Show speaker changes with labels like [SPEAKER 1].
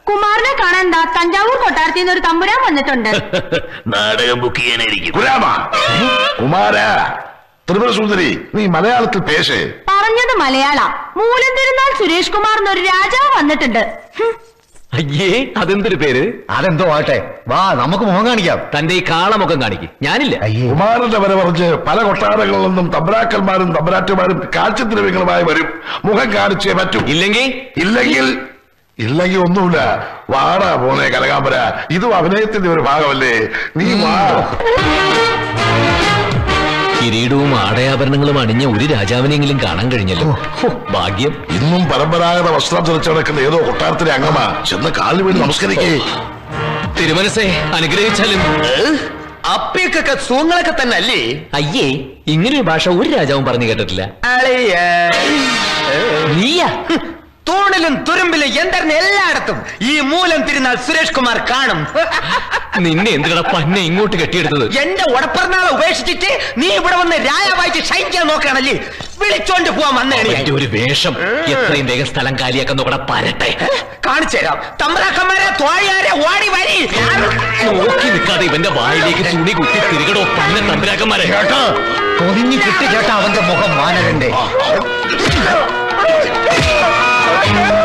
[SPEAKER 1] കുമാരനെ കാണാൻ എന്താ തഞ്ചാവൂർ കൊട്ടാരത്തിൽ നിന്ന് ഒരു തമ്പുരാൻ വന്നിട്ടുണ്ട്
[SPEAKER 2] നാടകം ബുക്ക് ചെയ്യാനായിരിക്കും
[SPEAKER 3] കുരാമ കുമാര ത്രിപുര സുന്ദരി നീ മലയാളത്തിൽ പേശേ
[SPEAKER 1] പറഞ്ഞത് മലയാള മൂലം തിരുനാൾ സുരേഷ് കുമാർ എന്നൊരു രാജാവ് വന്നിട്ടുണ്ട് ഹും.
[SPEAKER 4] അയ്യേ അതെന്തൊരു പേര്
[SPEAKER 5] അതെന്തോ ആട്ടെ വാ നമുക്ക് മുഖം കാണിക്കാം
[SPEAKER 4] തന്റെ ഈ കാളമുഖം കാണിക്കും ഞാനില്ല
[SPEAKER 5] അയ്യേ
[SPEAKER 3] കുമാരന്റെ വരെ പറഞ്ഞ് പല കൊട്ടാരങ്ങളിൽ നിന്നും തബ്രാക്കന്മാരും തബ്രാറ്റുമാരും കാഴ്ചദ്രവ്യങ്ങളുമായി വരും മുഖം കാണിച്ചേ പറ്റൂ
[SPEAKER 4] ഇല്ലെങ്കിൽ
[SPEAKER 3] ഇല്ലെങ്കിൽ ഇല്ലെങ്കിൽ ഒന്നുമില്ല വാടാ പോനെ കനകാമ്പര ഇതും അഭിനയത്തിന്റെ ഒരു ഭാഗമല്ലേ നീ വാ
[SPEAKER 4] കിരീടവും ആടയാഭരണങ്ങളും അണിഞ്ഞ ഒരു രാജാവിനെങ്കിലും കാണാൻ കഴിഞ്ഞല്ലോ ഹോ, ഭാഗ്യം
[SPEAKER 3] ഇന്നും പരമ്പരാഗത വസ്ത്രം ധരിച്ചു നടക്കുന്ന ഏതോ കൊട്ടാരത്തിലെ അംഗമാ ചെന്ന് കാലിൽ വീണ് നമസ്കരിക്കേ
[SPEAKER 4] തിരുമനസെ അനുഗ്രഹിച്ചാലും
[SPEAKER 5] അപ്പിയൊക്കെ സൂങ്ങളൊക്കെ തന്നെ അല്ലേ
[SPEAKER 4] അയ്യേ ഇങ്ങനൊരു ഭാഷ ഒരു രാജാവും പറഞ്ഞു കേട്ടിട്ടില്ല നീയാ
[SPEAKER 5] തൂണിലും തുരുമ്പിലും യന്ത്രന് എല്ലായിടത്തും ഈ മൂലം തിരുനാൾ സുരേഷ് കുമാർ കാണും
[SPEAKER 4] നിന്നെ എന്തിനാ പന്നെ ഇങ്ങോട്ട് കെട്ടിയെടുത്തത്
[SPEAKER 5] എന്റെ ഉടപ്പറന്നാളെ ഉപേക്ഷിച്ചിട്ട് നീ ഇവിടെ വന്ന് രാജാവായിട്ട് ക്ഷയിക്കാൻ നോക്കുകയാണല്ലേ വിളിച്ചോണ്ട് പോവാൻ വന്നേണി
[SPEAKER 4] അവന്റെ ഒരു വേഷം എത്രയും വേഗം സ്ഥലം കാലിയാക്കാൻ നോക്കട പരട്ടെ
[SPEAKER 5] കാണിച്ചു തരാം തമ്പ്രാക്കന്മാരെ തോഴിയാരെ ഓടി വരി
[SPEAKER 4] നോക്കി നിൽക്കാതെ ഇവന്റെ വായിലേക്ക് തുണി കുത്തി തിരികടോ പന്നെ തമ്പരാക്കന്മാരെ
[SPEAKER 5] പൊതിഞ്ഞു കിട്ടി ചേട്ടാ അവന്റെ മുഖം മാനകന്റെ